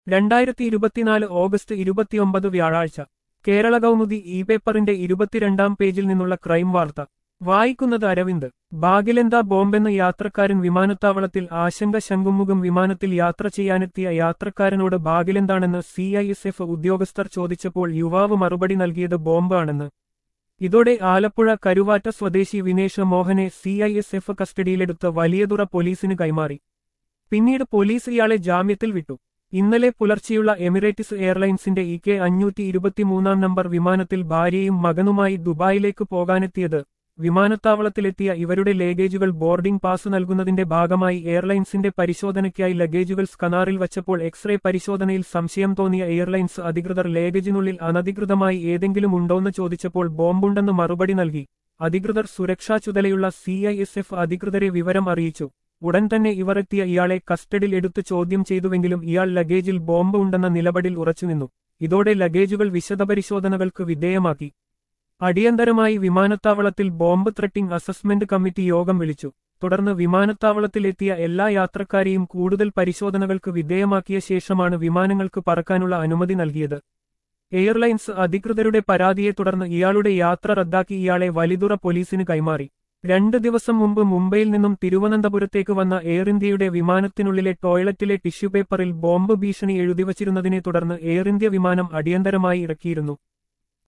രണ്ടായിരത്തി ഇരുപത്തിനാല് ഓഗസ്റ്റ് ഇരുപത്തിയൊമ്പത് വ്യാഴാഴ്ച കേരള കൗമുദി ഇ പേപ്പറിന്റെ ഇരുപത്തിരണ്ടാം പേജിൽ നിന്നുള്ള ക്രൈം വാർത്ത വായിക്കുന്നത് അരവിന്ദ് ബാഗിലെന്താ ബോംബെന്ന് യാത്രക്കാരൻ വിമാനത്താവളത്തിൽ ആശങ്ക ശംഖുമുഖം വിമാനത്തിൽ യാത്ര ചെയ്യാനെത്തിയ യാത്രക്കാരനോട് ബാഗിലെന്താണെന്ന് സി ഐ എസ് എഫ് ഉദ്യോഗസ്ഥർ ചോദിച്ചപ്പോൾ യുവാവ് മറുപടി നൽകിയത് ബോംബ് ആണെന്ന് ഇതോടെ ആലപ്പുഴ കരുവാറ്റ സ്വദേശി വിനേഷ് മോഹനെ സി ഐ എസ് എഫ് കസ്റ്റഡിയിലെടുത്ത് വലിയതുറ പോലീസിന് കൈമാറി പിന്നീട് പോലീസ് ഇയാളെ ജാമ്യത്തിൽ വിട്ടു ഇന്നലെ പുലർച്ചെയുള്ള എമിറേറ്റ്സ് എയർലൈൻസിന്റെ ഇ കെ അഞ്ഞൂറ്റി ഇരുപത്തിമൂന്നാം നമ്പർ വിമാനത്തിൽ ഭാര്യയും മകനുമായി ദുബായിലേക്ക് പോകാനെത്തിയത് വിമാനത്താവളത്തിലെത്തിയ ഇവരുടെ ലേഗേജുകൾ ബോർഡിംഗ് പാസ് നൽകുന്നതിന്റെ ഭാഗമായി എയർലൈൻസിന്റെ പരിശോധനയ്ക്കായി ലഗേജുകൾ സ്കനാറിൽ വച്ചപ്പോൾ എക്സ്റേ പരിശോധനയിൽ സംശയം തോന്നിയ എയർലൈൻസ് അധികൃതർ ലേഗേജിനുള്ളിൽ അനധികൃതമായി ഏതെങ്കിലും ഉണ്ടോന്ന് ചോദിച്ചപ്പോൾ ബോംബുണ്ടെന്ന് മറുപടി നൽകി അധികൃതർ സുരക്ഷാ ചുമതലയുള്ള സി ഐ എസ് എഫ് അധികൃതരെ വിവരം അറിയിച്ചു ഉടൻ തന്നെ ഇവർ എത്തിയ ഇയാളെ കസ്റ്റഡിയിൽ എടുത്ത് ചോദ്യം ചെയ്തുവെങ്കിലും ഇയാൾ ലഗേജിൽ ബോംബ് ഉണ്ടെന്ന നിലപാടിൽ ഉറച്ചുനിന്നു ഇതോടെ ലഗേജുകൾ വിശദപരിശോധനകൾക്ക് വിധേയമാക്കി അടിയന്തരമായി വിമാനത്താവളത്തിൽ ബോംബ് ത്രെട്ടിംഗ് അസസ്മെന്റ് കമ്മിറ്റി യോഗം വിളിച്ചു തുടർന്ന് വിമാനത്താവളത്തിലെത്തിയ എല്ലാ യാത്രക്കാരെയും കൂടുതൽ പരിശോധനകൾക്ക് വിധേയമാക്കിയ ശേഷമാണ് വിമാനങ്ങൾക്ക് പറക്കാനുള്ള അനുമതി നൽകിയത് എയർലൈൻസ് അധികൃതരുടെ പരാതിയെ തുടർന്ന് ഇയാളുടെ യാത്ര റദ്ദാക്കി ഇയാളെ വലിതുറ പോലീസിന് കൈമാറി രണ്ട് ദിവസം മുമ്പ് മുംബൈയിൽ നിന്നും തിരുവനന്തപുരത്തേക്ക് വന്ന എയർ ഇന്ത്യയുടെ വിമാനത്തിനുള്ളിലെ ടോയ്ലറ്റിലെ ടിഷ്യൂ പേപ്പറിൽ ബോംബ് ഭീഷണി എഴുതിവച്ചിരുന്നതിനെ തുടർന്ന് എയർ ഇന്ത്യ വിമാനം അടിയന്തരമായി ഇറക്കിയിരുന്നു